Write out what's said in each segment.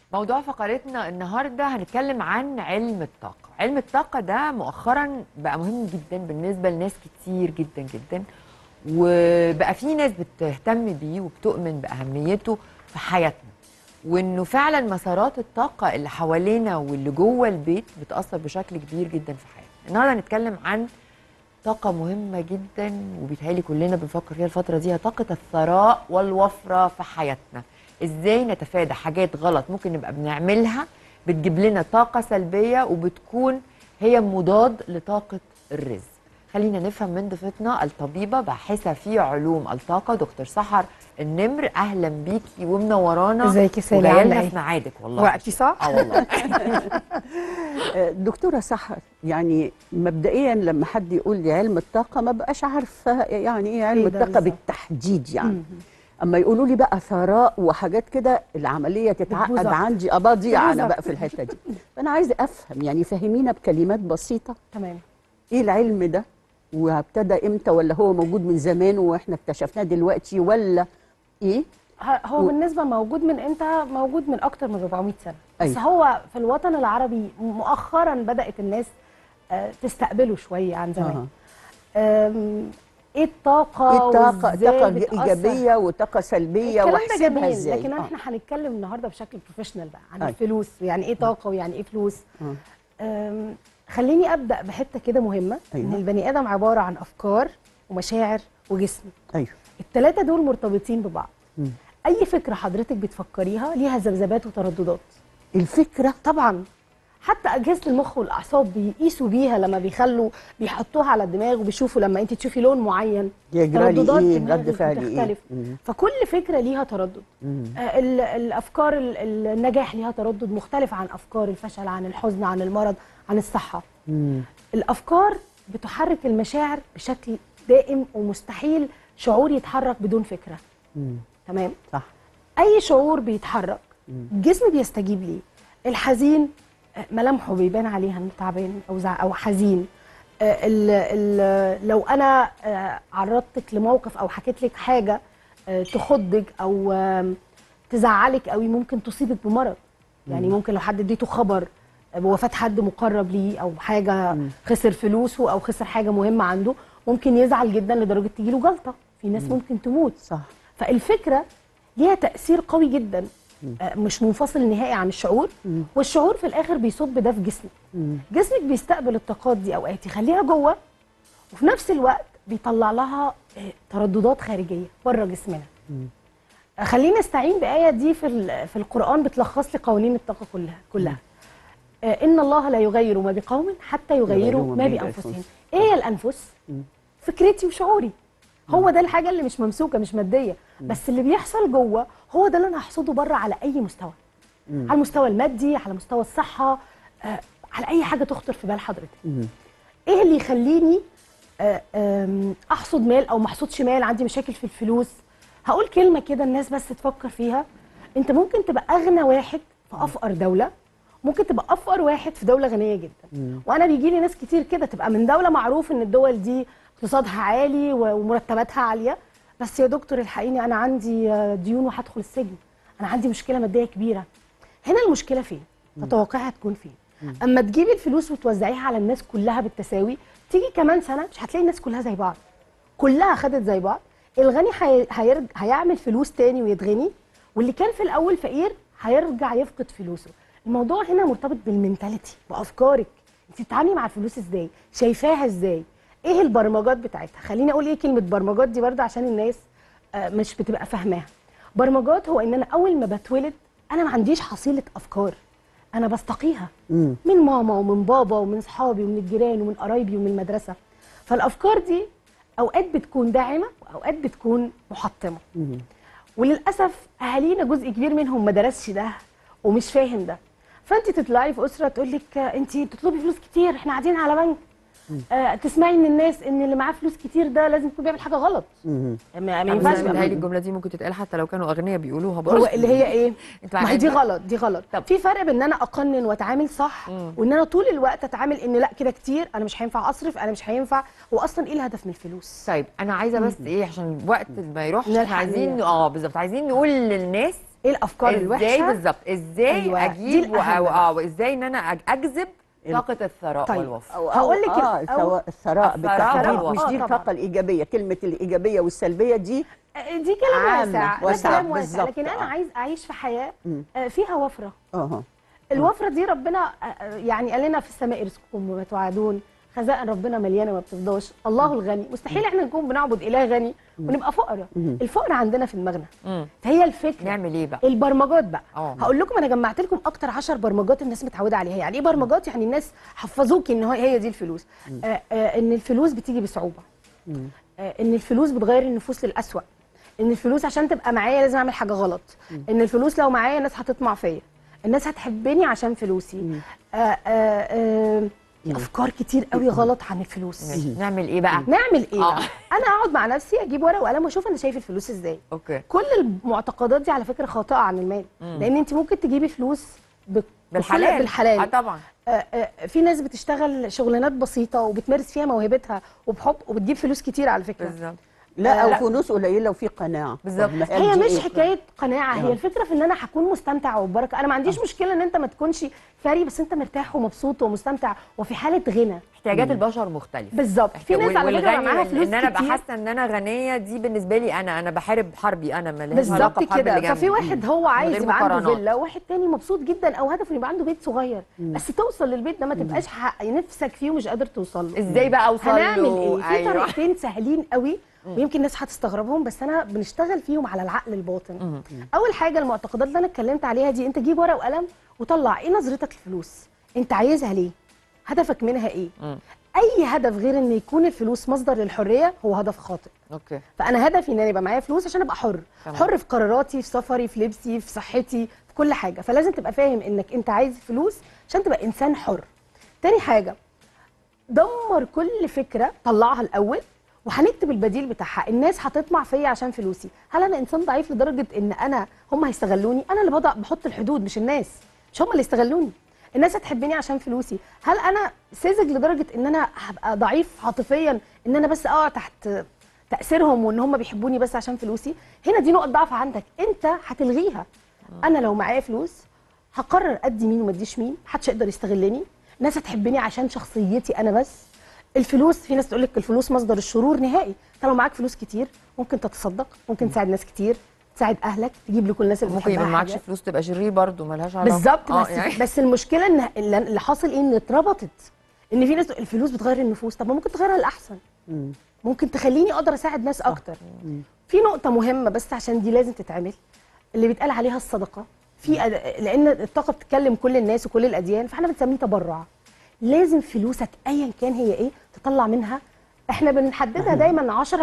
موضوع فقرتنا النهارده هنتكلم عن علم الطاقة علم الطاقة ده مؤخرا بقى مهم جدا بالنسبة لناس كتير جدا جدا وبقى في ناس بتهتم بيه وبتؤمن بأهميته في حياتنا وانه فعلا مسارات الطاقة اللي حوالينا واللي جوه البيت بتأثر بشكل كبير جدا في حياتنا النهارده هنتكلم عن طاقة مهمة جدا وبيتهيألي كلنا بنفكر فيها الفترة دي هي طاقة الثراء والوفرة في حياتنا ازاي نتفادى حاجات غلط ممكن نبقى بنعملها بتجيب لنا طاقة سلبية وبتكون هي مضاد لطاقة الرزق خلينا نفهم من ضيفتنا الطبيبة باحثة في علوم الطاقة دكتور سحر النمر أهلا بيكي ومنورانا ازيك يا سالي وجاية عاملة لنا ايه؟ في ميعادك والله وقتي صح؟ اه والله دكتورة سحر يعني مبدئيا لما حد يقول لي علم الطاقة ما بقاش عارفة يعني ايه علم إيه ده الطاقة بالظبط؟ بالتحديد يعني اما يقولوا لي بقى ثراء وحاجات كده العملية تتعقد بتبوظ أكتر. عندي أباضيع بتبوظ أنا بقى أكتر. في الحتة دي فأنا عايزة أفهم يعني فهمينا بكلمات بسيطة تمام ايه العلم ده وابتدى امتى ولا هو موجود من زمان واحنا اكتشفناه دلوقتي ولا ايه ه- هو و- بالنسبه موجود من امتى موجود من اكتر من 400 سنه بس أيوة. هو في الوطن العربي مؤخرا بدات الناس آه، تستقبله شويه عن زمان آم، ايه الطاقه ايه الطاقة وإزاي طاقة بتأثر؟ إيجابية وطاقة سلبية الكلام ده واحسبها جميل ازاي لكن آه. احنا هنتكلم النهارده بشكل بروفيشنال بقى عن أيوة. الفلوس يعني ايه طاقه ويعني ايه فلوس آه. أم، خليني ابدا بحته كده مهمه أيوة. ان البني ادم عباره عن افكار ومشاعر وجسم ايوه الثلاثه دول مرتبطين ببعض مم. اي فكره حضرتك بتفكريها ليها ذبذبات وترددات الفكرة طبعا حتى اجهزه المخ والاعصاب بيقيسوا بيها لما بيخلوا بيحطوها على الدماغ وبيشوفوا لما انت تشوفي لون معين يجرى لي ترددات ايه دماغك رد فعلي ايه بتختلف. مم. فكل فكره ليها تردد مم. آه، ال- الافكار ال- ال- النجاح ليها تردد مختلف عن افكار الفشل عن الحزن عن المرض عن الصحه مم. الافكار بتحرك المشاعر بشكل دائم ومستحيل شعور يتحرك بدون فكره مم. تمام صح اي شعور بيتحرك الجسم بيستجيب ليه الحزين آه، ملامحه بيبان عليها انه تعبان او زع او حزين آه، ال ال لو انا آه، عرضتك لموقف او حكيت لك حاجه آه، تخضك او آم، تزعلك قوي ممكن تصيبك بمرض يعني ممكن لو حد اديته خبر بوفاه حد مقرب ليه او حاجه خسر فلوسه او خسر حاجه مهمه عنده ممكن يزعل جدا لدرجه تجيله جلطه في ناس ممكن تموت صح فالفكره ليها تاثير قوي جدا آه، مش منفصل نهائي عن الشعور مم. والشعور في الاخر بيصب ده في جسمك مم. جسمك بيستقبل الطاقات دي اوقات يخليها جوه وفي نفس الوقت بيطلع لها آه، ترددات خارجيه بره جسمنا آه، خلينا نستعين بايه دي في ال- في القران بتلخص لي قوانين الطاقه كلها كلها آه، ان الله لا يغير ما بقوم حتى يغيروا ما بانفسهم ايه هي الانفس مم. فكرتي وشعوري هو ده الحاجه اللي مش ممسوكه مش ماديه بس اللي بيحصل جوه هو ده اللي انا هحصده بره على اي مستوى مم. على المستوى المادي على مستوى الصحه آه، على اي حاجه تخطر في بال حضرتك مم. ايه اللي يخليني آه، آم، احصد مال او ما احصدش مال عندي مشاكل في الفلوس هقول كلمه كده الناس بس تفكر فيها انت ممكن تبقى اغنى واحد في افقر دوله ممكن تبقى افقر واحد في دوله غنيه جدا وانا بيجي لي ناس كتير كده تبقى من دوله معروف ان الدول دي اقتصادها عالي و- ومرتباتها عاليه بس يا دكتور الحقيني انا عندي آه، ديون وهدخل السجن انا عندي مشكله ماديه كبيره هنا المشكله فين تتوقعها تكون فين اما تجيبي الفلوس وتوزعيها على الناس كلها بالتساوي تيجي كمان سنه مش هتلاقي الناس كلها زي بعض كلها خدت زي بعض الغني هي... هيرج... هيعمل فلوس تاني ويتغني واللي كان في الاول فقير هيرجع يفقد فلوسه الموضوع هنا مرتبط بالمنتاليتي بافكارك انت بتتعاملي مع الفلوس ازاي شايفاها ازاي ايه البرمجات بتاعتها خليني اقول ايه كلمه برمجات دي برضه عشان الناس آه، مش بتبقى فاهماها برمجات هو ان انا اول ما بتولد انا ما عنديش حصيله افكار انا بستقيها مم. من ماما ومن بابا ومن صحابي ومن الجيران ومن قرايبي ومن المدرسه فالافكار دي اوقات بتكون داعمه واوقات بتكون محطمه مم. وللاسف اهالينا جزء كبير منهم ما درسش ده ومش فاهم ده فانت تطلعي في اسره تقول لك انت بتطلبي فلوس كتير احنا قاعدين على بنك آه تسمعي من الناس ان اللي معاه فلوس كتير ده لازم يكون بيعمل حاجه غلط مم. ما ما بس ينفعش بيتهيألي يبقى الجمله دي ممكن تتقال حتى لو كانوا اغنياء بيقولوها برضه هو اللي هي ايه انت ما هي دي عارفة- غلط دي غلط طب في فرق بين ان انا اقنن واتعامل صح مم. وان انا طول الوقت اتعامل ان لا كده كتير انا مش هينفع اصرف انا مش هينفع هو اصلا ايه الهدف من الفلوس طيب انا عايزه بس ايه عشان الوقت ما يروحش نلحق احنا عايزين نيجي. اه بالظبط عايزين نقول للناس ايه الافكار ازاي الوحشه بالظبط ازاي أيوة، أيوة. دي اجيب الأهم او بقى. اه وازاي ان انا أج- اجذب ال- طاقه الثراء طيب. والوفر أو هقول لك اه ال- الثراء الثراء الثراء بتاعها والوفر. مش دي آه، طبعاً. الطاقه الايجابيه كلمه الايجابيه والسلبيه دي دي كلام عامة، واسع ده واسعة، كلام واسع بالظبط، لكن انا آه. عايز اعيش في حياه مم. آه، فيها وفره اه الوفره دي ربنا آه، آه، يعني قال لنا في السماء رزقكم وما توعدون خزائن ربنا مليانه ما بتفضاش الله الغني مستحيل احنا نكون بنعبد اله غني ونبقى فقراء مم. الفقر عندنا في دماغنا مم. فهي الفكره نعمل ايه بقى البرمجات بقى اه هقول لكم انا جمعت لكم اكتر 10 برمجات الناس متعوده عليها يعني ايه برمجات يعني الناس حفظوكي ان هو هي دي الفلوس آه آه ان الفلوس بتيجي بصعوبه مم. آه ان الفلوس بتغير النفوس للأسوأ ان الفلوس عشان تبقى معايا لازم اعمل حاجه غلط ان الفلوس لو معايا الناس هتطمع فيا الناس هتحبني عشان فلوسي آه آه آه افكار كتير قوي غلط عن الفلوس ماشي. نعمل ايه بقى نعمل ايه آه. بقى؟ انا اقعد مع نفسي اجيب ورقه وقلم واشوف انا شايف الفلوس ازاي اوكي كل المعتقدات دي على فكره خاطئه عن المال لان انت ممكن تجيبي فلوس ب- بالحلال بكل- بالحلال اه طبعا آه، آه، في ناس بتشتغل شغلانات بسيطه وبتمارس فيها موهبتها وبحب وبتجيب فلوس كتير على فكره بالظبط لا آه، او لا. فلوس قليله وفي قناعه بالظبط. طب ما هي دي مش إيه؟ حكايه قناعه هي آه. الفكره في ان انا هكون مستمتع وببركه انا ما عنديش مشكله ان انت ما تكونش ثري بس انت مرتاح ومبسوط ومستمتع وفي حاله غنى احتياجات البشر مختلفه بالظبط في ناس على فكره والغني معاها وال- فلوس ان انا ابقى كتير حاسه ان انا غنيه دي بالنسبه لي انا انا بحارب حربي انا مالهاش علاقه بالظبط بحرب اللي كده ففي جنبي. واحد هو عايز غير يبقى عنده مقارنات. فيلا وواحد تاني مبسوط جدا او هدفه يبقى عنده بيت صغير بس توصل للبيت ده ما تبقاش ح- نفسك فيه ومش قادر توصل له ازاي بقى اوصل هنعمل له؟ ايه في أيوة. طريقتين سهلين قوي ويمكن الناس هتستغربهم بس انا بنشتغل فيهم على العقل الباطن اول حاجه المعتقدات اللي انا اتكلمت عليها دي انت جيب ورقه وقلم وطلع ايه نظرتك للفلوس انت عايزها ليه هدفك منها ايه مم. اي هدف غير ان يكون الفلوس مصدر للحريه هو هدف خاطئ اوكي فانا هدفي ان انا يبقى معايا فلوس عشان ابقى حر تمام. حر في قراراتي في سفري في لبسي في صحتي في كل حاجه فلازم تبقى فاهم انك انت عايز فلوس عشان تبقى انسان حر تاني حاجه دمر كل فكره طلعها الاول وهنكتب البديل بتاعها الناس هتطمع فيا عشان فلوسي هل انا انسان ضعيف لدرجه ان انا هم هيستغلوني انا اللي بضع بحط الحدود مش الناس مش هم اللي يستغلوني الناس هتحبني عشان فلوسي هل انا ساذج لدرجه ان انا هبقى ضعيف عاطفيا ان انا بس اقع تحت تاثيرهم وان هم بيحبوني بس عشان فلوسي هنا دي نقطه ضعف عندك انت هتلغيها انا لو معايا فلوس هقرر ادي مين وما اديش مين محدش يقدر يستغلني الناس هتحبني عشان شخصيتي انا بس الفلوس في ناس تقول لك الفلوس مصدر الشرور نهائي انت لو معاك فلوس كتير ممكن تتصدق ممكن تساعد ناس كتير تساعد اهلك تجيب لكل الناس اللي ممكن يبقى بتحبها معكش حاجة. فلوس تبقى شرير برضه ملهاش علاقه بالظبط آه، بس يعني بس المشكله ان اللي اللي حاصل ايه ان اتربطت ان في ناس تقول الفلوس بتغير النفوس طب ما ممكن تغيرها للاحسن مم. ممكن تخليني اقدر اساعد ناس اكتر في نقطه مهمه بس عشان دي لازم تتعمل اللي بيتقال عليها الصدقه في أد- لان الطاقه بتتكلم كل الناس وكل الاديان فاحنا بنسميه تبرع لازم فلوسك ايا كان هي ايه تطلع منها احنا بنحددها دايما 10%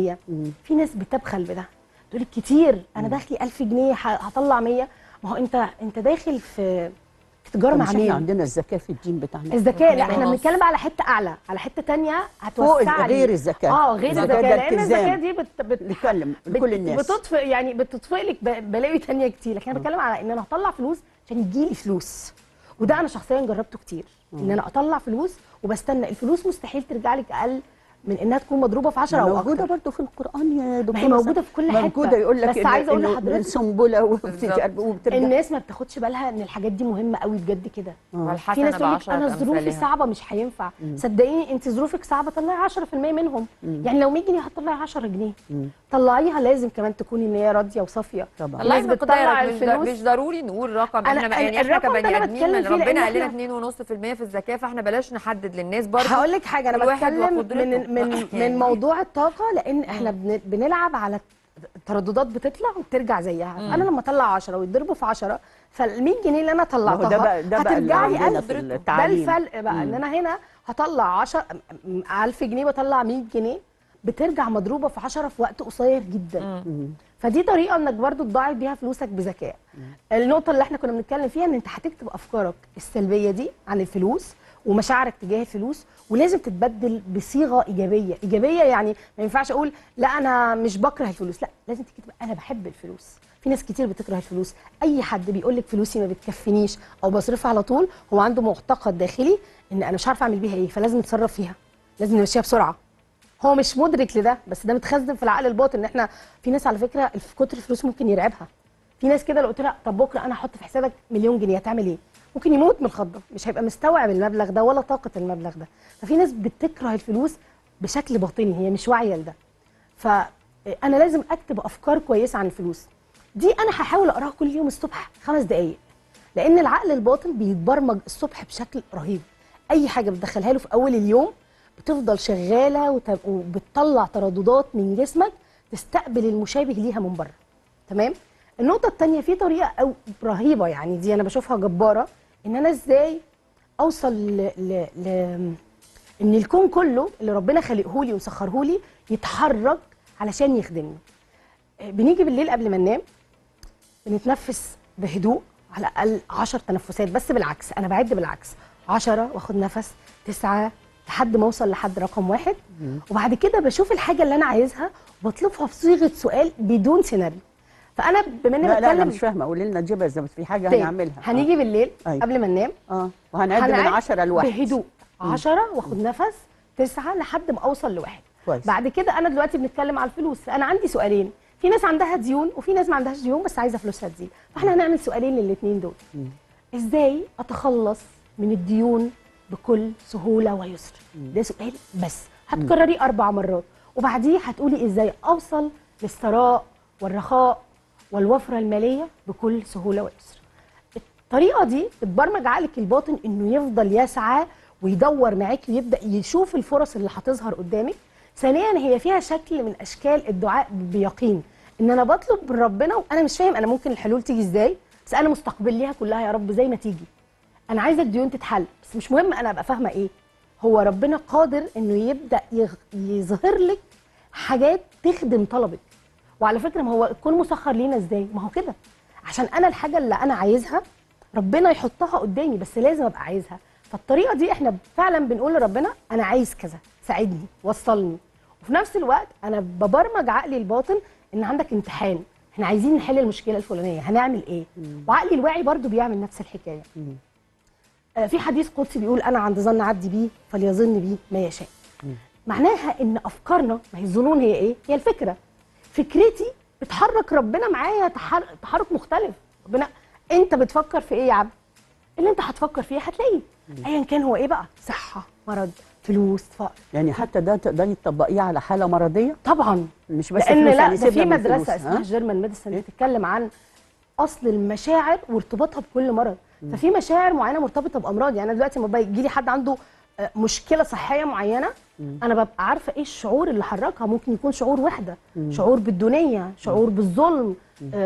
في ناس بتبخل بده تقول لك كتير انا داخلي 1000 جنيه ه- هطلع 100 ما هو انت انت داخل في في تجاره طب مع مش احنا مين عندنا الزكاه في الدين بتاعنا الذكاء لا اتنين احنا ونص. بنتكلم بقى على حته اعلى على حته تانية فوق هتوسع لي. غير الزكاه اه غير الزكاة الزكاه ده لان التزام. الزكاه دي بت... بت... نتكلم بت... لكل الناس بتطفئ يعني بتطفئ لك ب- بلاوي تانية كتير لكن انا بتكلم على ان انا هطلع فلوس عشان يجي لي فلوس وده انا شخصيا جربته كتير ان انا اطلع فلوس وبستنى الفلوس مستحيل ترجع لك اقل من انها تكون مضروبه في 10 او موجوده اكتر برضه في القران يا دكتور ما هي موجوده في كل حته موجوده يقول لك بس عايزه اقول إنه لحضرتك السنبله بالظبط. وبترجع الناس ما بتاخدش بالها ان الحاجات دي مهمه قوي بجد كده في والحسنه ناس تقول لك بعشرة انا ظروفي أمثالها. صعبه مش هينفع صدقيني انت ظروفك صعبه طلعي 10% منهم يعني لو 100 جنيه هتطلعي 10 جنيه طلعيها لازم كمان تكوني ان هي راضيه وصافيه طبعا والله الناس ما بتطلع مش, ضر- الفلوس مش ضروري نقول رقم أنا- احنا يعني أنا احنا الرقم ده كبني أنا ادمين بتكلم فيه ربنا لأن قال لنا إحنا- 2.5% في الزكاه فاحنا بلاش نحدد للناس برضه هقول لك حاجه انا كل واحد بتكلم وقدرته. من من يعني. من موضوع الطاقه لان احنا بن- بنلعب على ترددات بتطلع وبترجع زيها انا لما اطلع 10 ويتضربوا في 10 فال 100 جنيه اللي انا طلعتها ده بقى- ده بقى اللي هترجع لي عندنا 1000 في ده التعليم. الفرق بقى ان انا هنا هطلع 10 1000 جنيه بطلع 100 جنيه بترجع مضروبه في 10 في وقت قصير جدا فدي طريقه انك برضو تضاعف بيها فلوسك بذكاء النقطه اللي احنا كنا بنتكلم فيها ان انت هتكتب افكارك السلبيه دي عن الفلوس ومشاعرك تجاه الفلوس ولازم تتبدل بصيغه ايجابيه ايجابيه يعني ما ينفعش اقول لا انا مش بكره الفلوس لا لازم تكتب انا بحب الفلوس في ناس كتير بتكره الفلوس اي حد بيقول لك فلوسي ما بتكفينيش او بصرفها على طول هو عنده معتقد داخلي ان انا مش عارفه اعمل بيها ايه فلازم نتصرف فيها لازم نمشيها بسرعه هو مش مدرك لده بس ده متخزن في العقل الباطن ان احنا في ناس على فكره في كتر الفلوس ممكن يرعبها في ناس كده لو قلت لها طب بكره انا هحط في حسابك مليون جنيه هتعمل ايه ممكن يموت من الخضه مش هيبقى مستوعب المبلغ ده ولا طاقه المبلغ ده ففي ناس بتكره الفلوس بشكل باطني هي مش واعيه لده فانا لازم اكتب افكار كويسه عن الفلوس دي انا هحاول اقراها كل يوم الصبح خمس دقائق لان العقل الباطن بيتبرمج الصبح بشكل رهيب اي حاجه بتدخلها له في اول اليوم بتفضل شغاله وت- وبتطلع ترددات من جسمك تستقبل المشابه ليها من بره تمام النقطه الثانيه في طريقه أو رهيبه يعني دي انا بشوفها جباره ان انا ازاي اوصل ل... ل... ل... ان الكون كله اللي ربنا خلقه لي وسخره لي يتحرك علشان يخدمني آه، بنيجي بالليل قبل ما ننام بنتنفس بهدوء على الاقل 10 تنفسات بس بالعكس انا بعد بالعكس 10 واخد نفس تسعة لحد ما اوصل لحد رقم واحد وبعد كده بشوف الحاجه اللي انا عايزها وبطلبها في صيغه سؤال بدون سيناريو فانا بما اني لا لا انا بتكلم مش فاهمه قولي لنا جيبها اذا في حاجه تاني، هنعملها هنيجي بالليل أيوة. قبل ما ننام اه, آه. وهنعد من هنعد 10 لواحد بهدوء 10 واخد نفس تسعة لحد ما اوصل لواحد كويس. بعد كده انا دلوقتي بنتكلم على الفلوس فانا عندي سؤالين في ناس عندها ديون وفي ناس ما عندهاش ديون بس عايزه فلوسها تزيد فاحنا هنعمل سؤالين للاثنين دول ازاي اتخلص من الديون بكل سهوله ويسر ده سؤال بس هتكرريه اربع مرات وبعديه هتقولي ازاي اوصل للثراء والرخاء والوفره الماليه بكل سهوله ويسر الطريقه دي بتبرمج عقلك الباطن انه يفضل يسعى ويدور معاك ويبدا يشوف الفرص اللي هتظهر قدامك ثانيا هي فيها شكل من اشكال الدعاء بيقين ان انا بطلب من ربنا وانا مش فاهم انا ممكن الحلول تيجي ازاي بس انا مستقبل ليها كلها يا رب زي ما تيجي انا عايزه الديون تتحل بس مش مهم انا ابقى فاهمه ايه هو ربنا قادر انه يبدا يغ- يظهر لك حاجات تخدم طلبك وعلى فكره ما هو الكون مسخر لينا ازاي ما هو كده عشان انا الحاجه اللي انا عايزها ربنا يحطها قدامي بس لازم ابقى عايزها فالطريقه دي احنا فعلا بنقول لربنا انا عايز كذا ساعدني وصلني وفي نفس الوقت انا ببرمج عقلي الباطن ان عندك امتحان احنا عايزين نحل المشكله الفلانيه هنعمل ايه وعقلي الواعي برضو بيعمل نفس الحكايه آه، في حديث قدسي بيقول انا عند ظن عبدي بي فليظن بي ما يشاء معناها ان افكارنا ما هي الظنون هي ايه هي الفكره فكرتي بتحرك ربنا معايا تحر- تحرك مختلف ربنا انت بتفكر في ايه يا عبد اللي انت هتفكر فيه هتلاقيه ايا كان هو ايه بقى صحه مرض فلوس فقر يعني حتى ده تقدري تطبقيه على حاله مرضيه طبعا مش بس لان فلوس لا يعني ده في سيبنا من الفلوس، مدرسه ها؟ اسمها جيرمان ميديسن إيه؟ بتتكلم عن اصل المشاعر وارتباطها بكل مرض ففي مشاعر معينه مرتبطه بامراض يعني انا دلوقتي لما بيجي لي حد عنده آه، مشكله صحيه معينه انا ببقى عارفه ايه الشعور اللي حركها ممكن يكون شعور وحده شعور بالدونيه شعور بالظلم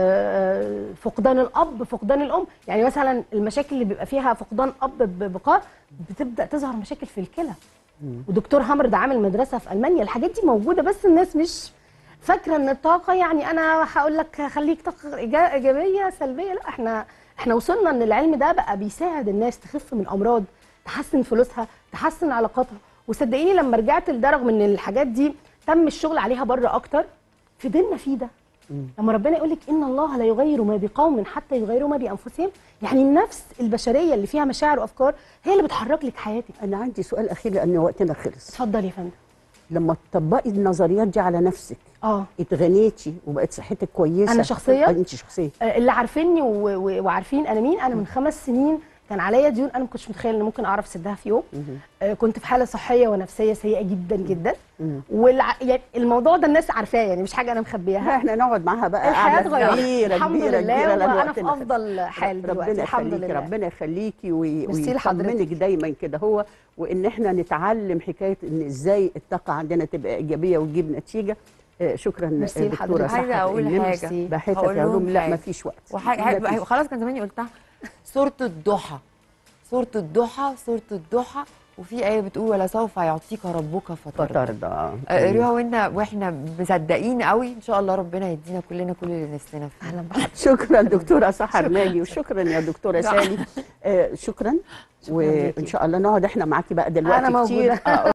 آه، فقدان الاب فقدان الام يعني مثلا المشاكل اللي بيبقى فيها فقدان اب ب- بقاء بتبدا تظهر مشاكل في الكلى ودكتور هامر ده عامل مدرسه في المانيا الحاجات دي موجوده بس الناس مش فاكره ان الطاقه يعني انا هقول لك خليك طاقه إيجا- ايجابيه سلبيه لا احنا احنا وصلنا ان العلم ده بقى بيساعد الناس تخف من امراض تحسن فلوسها تحسن علاقاتها وصدقيني لما رجعت لده رغم ان الحاجات دي تم الشغل عليها بره اكتر فضلنا فيه ده لما ربنا يقول لك ان الله لا يغير ما بقوم حتى يغيروا ما بانفسهم يعني النفس البشريه اللي فيها مشاعر وافكار هي اللي بتحرك لك حياتك انا عندي سؤال اخير لان وقتنا خلص اتفضل يا فندم لما تطبقي النظريات دي على نفسك اه اتغنيتي وبقت صحتك كويسه أنا شخصياً؟ آه، انت شخصيا آه، اللي عارفيني و- و- وعارفين انا مين انا من خمس سنين كان عليا ديون انا ما كنتش متخيل ان ممكن اعرف اسدها في يوم آه، كنت في حاله صحيه ونفسيه سيئه جدا جدا والع... يعني الموضوع ده الناس عارفاه يعني مش حاجه انا مخبياها احنا نقعد معاها بقى الحياه قعدة اتغيرت كبيره الحمد كبيره لله كبيره لأن وانا في وقتنا خلص. افضل حال دلوقتي ربنا الحمد يخليكي لله ربنا يخليكي وي- ميرسي لحضرتك. ويطمنك دايما كده هو وان احنا نتعلم حكايه ان ازاي الطاقه عندنا تبقى ايجابيه وتجيب نتيجه آه، شكرا ميرسي دكتوره لحضرتك. عايزه سحر اقول النمر. حاجه باحثه هقول في علوم لهم لا حاجة. ما فيش وقت وحاجة مفيش. خلاص كان زماني قلتها سورة الضحى سورة الضحى سورة الضحى وفي آية بتقول ولا سوف يعطيك ربك فترضى فترضى آه، قريها واحنا واحنا مصدقين قوي ان شاء الله ربنا يدينا كلنا كل اللي نفسنا فيه اهلا بحضرتك شكرا دكتوره سحر ناجي وشكرا يا دكتوره سالي آه، شكرا شكراً ليكي. وان شاء الله نقعد احنا معاكي بقى دلوقتي أنا كتير موجودة. آه،